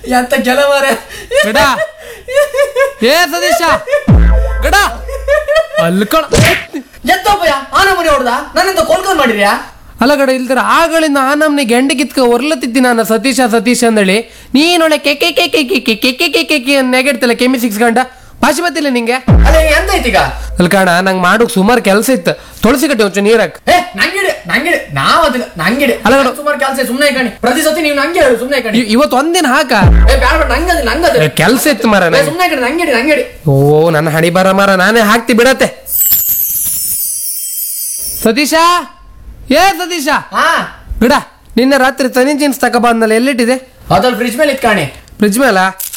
ಎಂತ ಕೆಲವರೆ ಗಡ ಏ ಸತೀಶ ಗಡ ಅಲ್ಕಳ ಎಂತಪ್ಪಯ್ಯ ಆನ ಮನೆ ಹೊಡ್ದ ನನ್ನೆಂತ ಕೋಲ್ಕೊಂಡ್ ಮಾಡಿದ್ಯಾ ಅಲ್ಲ ಗಡ ಇಲ್ದ್ರ ಆಗಳಿಂದ ಆ ನಮ್ನಿ ಗೆಂಡೆ ಕಿತ್ಕ ಒರ್ಲತ್ತಿದ್ದಿ ನಾನು ಸತೀಶ ಸತೀಶ ಅಂದೇಳಿ ನೀನೊಳ್ಳೆ ಕೆ ಕೆ ಕೆ ಕೆ ಕೆ ಕೆ ಕೆ ಕೆ ಕೆ ಕೆ ಕೆ ನೆಗೆಡ್ತಿಲ್ಲ ಕೆಮ್ಮಿ ಸಿಕ್ಸ್ ಗಂಟ ಭಾಷೆ ಬತ್ತಿಲ್ಲ ನಿಂಗೆ ಅಲ್ಲ ಎಂತ ಐತೀಗ ಅಲ್ಲಿ ಕಾಣ ನಂಗೆ ಮಾಡೋಕ್ ಸುಮಾರು ಕೆಲಸ ಇತ್ತು ತುಳಸಿ ಕಟ್ಟಿ ಒಂಚೂರು ನೀರಾಕ್ ಏ ನಂಗಿಡಿ ನಂಗಿಡಿ ನಾವ್ ಅದಿಲ್ಲ ನಂಗಿಡಿ ಅಲ್ಲ ನೋಡು. ಸುಮಾರು ಕೆಲಸ ಸುಮ್ನೆ ಕಣಿ ಪ್ರತಿ ಸತಿ ನೀವು ನಂಗೆ ಹೇಳು ಸುಮ್ನೆ ಕಣಿ ಇ- ಇವತ್ತು ಒಂದಿನ ಹಾಕ ಏ ಬ್ಯಾಡ ಬೇಡ ನಂಗದ ನಂಗದ ಕೆಲಸ ಇತ್ತು ಮರ ನಂಗೆ. ಸುಮ್ನೆ ಕಣಿ ನಂಗಿಡಿ ನಂಗಿಡಿ ಓ ನನ್ನ ಹಣಿ ಬರ ಮರ ನಾನೇ ಹಾಕ್ತಿ ಬಿಡತ್ತೆ ಸತೀಶ ಏ ಸತೀಶ ಹಾ ಬಿಡ ನಿನ್ನೆ ರಾತ್ರಿ ತನಿ ಜೀನ್ಸ್ ತಕ ಬಂದಲ್ಲ ಎಲ್ಲಿಟ್ಟಿದೆ ಅದ್ರಲ್ಲಿ ಫ್ರಿಜ್ ಮೇಲೆ ಇತ್ ಕಾಣಿ ಫ್ರಿಜ್ ಮೇಲ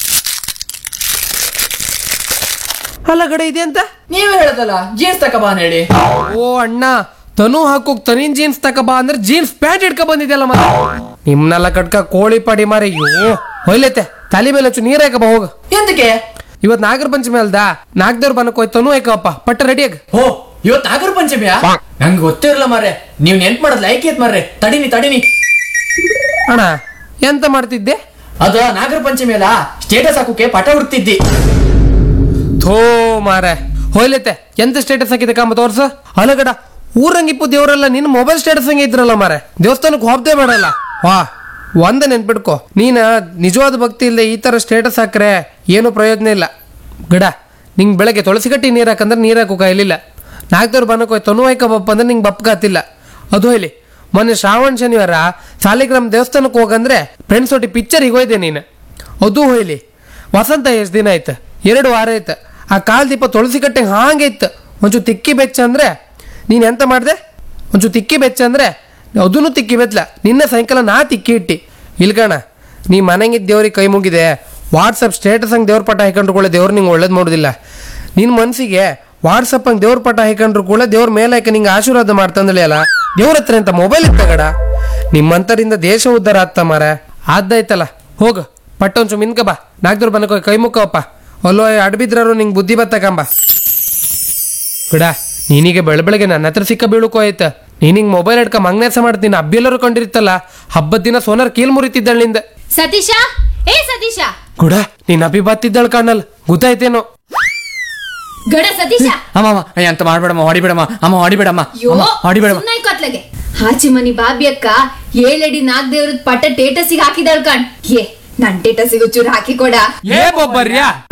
ಅಲ್ಲ ಗಡ ಇದೆ ಅಂತ ನೀವೇ ಹೇಳದಲ್ಲ ಜೀನ್ಸ್ ತಕ ಬಾ ಹೇಳಿ ಓ ಅಣ್ಣ ತನು ಹಾಕೋಕ್ ತನಿನ್ ಜೀನ್ಸ್ ತಕ ಬಾ ಅಂದ್ರೆ ಜೀನ್ಸ್ ಪ್ಯಾಂಟ್ ಇಟ್ಕ ಬಂದಿದ್ಯಲ್ಲ ಮರ ನಿಮ್ನೆಲ್ಲ ಕಟ್ಕ ಕೋಳಿ ಪಡಿ ಮಾರಿ ಅಯ್ಯೋ ಹೊಯ್ಲೈತೆ ತಲೆ ಮೇಲೆ ಹಚ್ಚು ನೀರ್ ಹಾಕಪ್ಪ ಹೋಗ ಎಂತಕ್ಕೆ ಇವತ್ ನಾಗರ ಪಂಚಮಿ ಅಲ್ದಾ ನಾಗದೇವ್ರ ಬನಕ್ ಹೋಯ್ತು ತನು ಹಾಕಪ್ಪ ಪಟ್ಟ ರೆಡಿಯಾಗ ಓ ಇವತ್ ನಾಗರ ಪಂಚಮಿಯಾ ನಂಗೆ ಗೊತ್ತೇ ಇರಲ್ಲ ಮಾರ್ರೆ ನೀವ್ ನೆನ್ಪ್ ಮಾಡೋದ್ ಲೈಕ್ ಐತ್ ಮಾರ್ರೆ ತಡಿನಿ ತಡಿನಿ ಅಣ್ಣ ಎಂತ ಮಾಡ್ತಿದ್ದೆ ಅದ ನಾಗರ ಪಂಚಮಿ ಅಲ್ಲ ಸ್ಟೇಟಸ್ ಹಾಕೋಕೆ ಪಟ ಹುಡ್ತಿದ್ದಿ ಥೋ ಮಾರ ಹೋಯ್ಲೈತೆ ಎಂತ ಸ್ಟೇಟಸ್ ಹಾಕಿದೆ ಕಾಂಬ ತೋರ್ಸ ಅಲಗಡ ಊರಂಗಿಪ್ಪು ದೇವರೆಲ್ಲ ನಿನ್ನ ಮೊಬೈಲ್ ಸ್ಟೇಟಸ್ ಹಂಗೆ ಇದ್ರಲ್ಲ ಮಾರ ದೇವಸ್ಥಾನಕ್ಕೆ ಹೋಗ್ದೇ ಮಾಡಲ್ಲ ವಾ ಒಂದ ನೆನ್ಪಿಡ್ಕೊ ನೀನ ನಿಜವಾದ ಭಕ್ತಿ ಇಲ್ಲದೆ ಈ ತರ ಸ್ಟೇಟಸ್ ಹಾಕ್ರೆ ಏನು ಪ್ರಯೋಜನ ಇಲ್ಲ ಗಿಡ ನಿಂಗೆ ಬೆಳಗ್ಗೆ ತುಳಸಿ ಕಟ್ಟಿ ನೀರು ಹಾಕಂದ್ರೆ ನೀರು ಹಾಕೋ ಕಾಯಿಲಿಲ್ಲ ನಾಲ್ಕದವ್ರು ಬನ್ನಕ್ ಹೋಯ್ ತನು ಬಪ್ಪ ಅಂದ್ರೆ ನಿಂಗೆ ಬಪ್ಕಾತಿಲ್ಲ ಅದು ಹೇಳಿ ಮೊನ್ನೆ ಶ್ರಾವಣ ಶನಿವಾರ ಸಾಲಿಗ್ರಾಮ್ ದೇವಸ್ಥಾನಕ್ಕೆ ಹೋಗಂದ್ರೆ ಫ್ರೆಂಡ್ಸ್ ಒಟ್ಟಿ ಪಿಕ್ಚರಿಗೆ ಹೋಯ್ದೆ ನೀನು ಅದು ಹೋಯ್ಲಿ ವಸಂತ ಎಷ್ಟು ದಿನ ಆಯ್ತು ಎರಡು ವಾರ ಆಯ್ತು ಆ ಕಾಲ್ ದೀಪ ತುಳಸಿ ಕಟ್ಟೆ ಹಾಂಗೆ ಇತ್ತು ಒಂಚೂರು ತಿಕ್ಕಿ ಬೆಚ್ಚ ಅಂದ್ರೆ ನೀನು ಎಂತ ಮಾಡಿದೆ ಒಂಚೂರು ತಿಕ್ಕಿ ಬೆಚ್ಚ ಅಂದ್ರೆ ಅದನ್ನು ತಿಕ್ಕಿ ಬೆಚ್ಚಲ ನಿನ್ನೆ ಸಾಯಂಕಾಲ ನಾ ತಿಕ್ಕಿ ಇಟ್ಟಿ ಇಲ್ಕಣ ನೀ ಮನೆಗಿದ್ದ ದೇವ್ರಿಗೆ ಕೈ ಮುಗಿದೆ ವಾಟ್ಸಪ್ ಸ್ಟೇಟಸ್ ಹಂಗೆ ದೇವ್ರ ಪಟ ಹಾಕೊಂಡ್ರು ಕೂಡ ದೇವ್ರು ನಿಂಗೆ ಒಳ್ಳೇದು ಮಾಡೋದಿಲ್ಲ ನಿನ್ನ ಮನಸ್ಸಿಗೆ ವಾಟ್ಸಪ್ ಹಂಗೆ ದೇವ್ರ ಪಟ ಹಾಕೊಂಡ್ರು ಕೂಡ ದೇವ್ರ ಮೇಲೆ ಹಾಕಿ ನಿಂಗೆ ಆಶೀರ್ವಾದ ಮಾಡ್ತಂದಳಿ ಅಲ್ಲ ದೇವ್ರ ಹತ್ರ ಅಂತ ಮೊಬೈಲ್ ಇತ್ತಗಡ ನಿಮ್ಮಂತರಿಂದ ದೇಶ ಉದ್ಧಾರ ಆಗ್ತ ಮಾರ ಆದ್ದಾಯ್ತಲ್ಲ ಹೋಗು ಪಟ್ಟ ಒಂಚು ಮಿನ್ಕ ಬಾ ನಾಲ್ಕದವ್ರು ಬನಕ ಕೈ ಮುಕ್ಕವಪ್ಪ ಅಲ್ಲೋ ಅಡ್ಬಿದ್ರಾರು ನಿಂಗೆ ಬುದ್ಧಿ ಬತ್ತಕಂಬ ಬಿಡ ನೀನೀಗ ಬೆಳ ಬೆಳಗ್ಗೆ ನನ್ನ ಹತ್ರ ಸಿಕ್ಕ ಬೀಳುಕೋ ಆಯ್ತ ನೀನಿಂಗ್ ಮೊಬೈಲ್ ಹಿಡ್ಕ ಮಂಗ್ನಾಸ ಮಾಡ್ತೀನಿ ಅಬ್ಬಿಯಲ್ಲರೂ ಕಂಡಿರ್ತಲ್ಲ ಹಬ್ಬದ ದಿನ ಸೋನಾರ್ ಕೀಲ್ ಮುರಿತಿದ್ದಳಿಂದ ಸತೀಶ ಏ ಸತೀಶ ಗುಡ ನೀನ್ ಅಭಿ ಬತ್ತಿದ್ದಳು ಕಾಣಲ್ ಗೊತ್ತಾಯ್ತೇನೋ ಗಡ ಸತೀಶ ಅಮ್ಮ ಅಮ್ಮ ಏ, ಅಂತ ಮಾಡ್ಬೇಡಮ್ಮ ಹೊಡಿಬೇಡಮ್ಮ ಅಮ್ಮ ಹೊಡಿಬೇಡಮ್ಮ ಅಯ್ಯೋ ಅಮ್ಮ ಹೊಡಿಬೇಡಮ್ಮ ಸುಮ್ನೆ ಕೊತ್ಲಗೆ ಹಾಚಿ ಮನಿ ಬಾಬಿ ಅಕ್ಕ ಏಳಡಿ ನಾಗ್ ದೇವ್ರದ್ ಪಟ್ಟ ಟೇಟಸಿಗೆ ಹಾಕಿದಾಳ್ ಕಣ್ ಏ ನನ್ ಟೇಟಸಿಗೆ ಚೂರು ಹಾಕಿ ಕೊಡ ಏ ಬೊಬ್ಬರ್ಯಾ